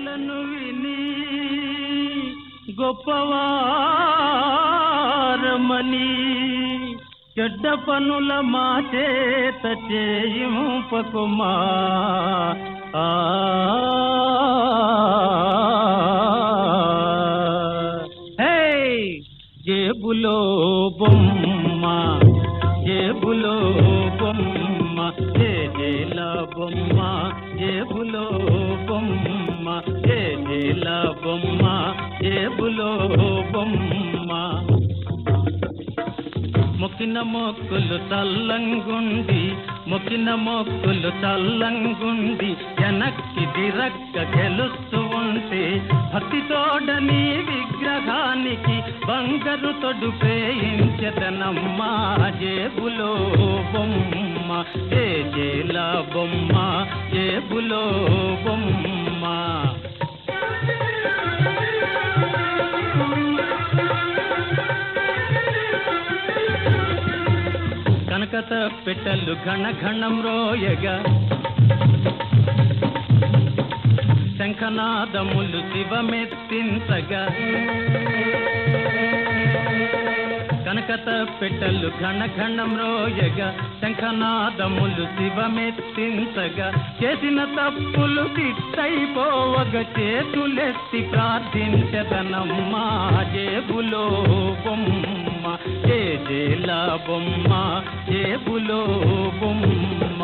మాటలను విని గొప్పవారమని చెడ్డ పనుల మా చేత చేయింపకుమా ఆ హే జేబులో బొమ్మ జేబులో బొమ్మ జేజేల బొమ్మ జేబులో బొమ్మ జేజేల బొమ్మ జేబులో బొమ్మ మొక్కిన మొక్కులు చల్లంగుండి మొక్కిన మొక్కులు చల్లంగుండి వెనక్కి దిరక్క గెలుస్తూ ఉంటే భక్తితోడని విగ్రహానికి బంగారు తొడుపేయించదనమ్మా జేబులో బొమ్మ ఏ జేల బొమ్మ జేబులో బొమ్మ కనకత పెట్టలు ఘన ఘనం రోయగా శంఖనాదములు శివమెత్తించగా కనకత పెట్టలు ఘన ఘనం రోయగా శంఖనాదములు శివమెత్తించగా చేసిన తప్పులు తిట్టయిపోవగ చేతులెత్తి ప్రార్థించదనమ్మా జేబులో బొమ్మ జే జేల బొమ్మ జేబులో బొమ్మ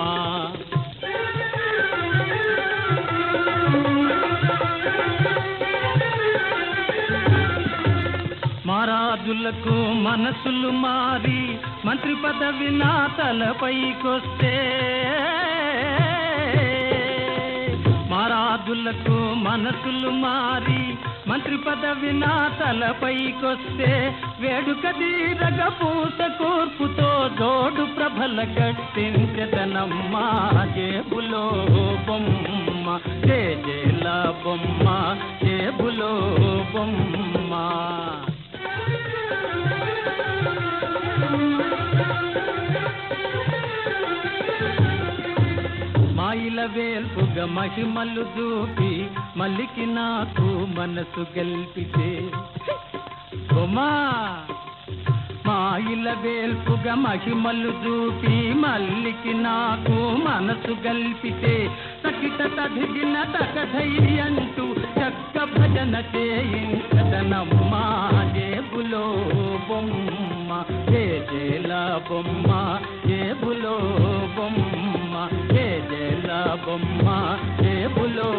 మారాజులకు మనసులు మారి మంత్రి పదవి నా తలపైకొస్తే మారాజులకు మనసులు మారి మంత్రి పదవి నా తలపైకొస్తే వేడుక దీరగ పూస కూర్పుతో జోడు ప్రభల కట్టించదనమ్మా జేబులో బొమ్మ జే జేల బొమ్మ జేబులో బొమ్మ మాయిల వేల్పుగ మహిమలు చూపి మల్లికి నాకు మనసు గెల్పితే బొమ్మా మాయిల వేల్పుగ మహిమలు చూపి మల్లికి నాకు మనసు గల్పితే తకిట తదిగిన తక ధైర్యంటూ చక్క భజన చేయించదనమ్మా జేబులో బొమ్మ జే జేల బొమ్మ జేబులో బొమ్మ జే జేల బొమ్మ జేబులో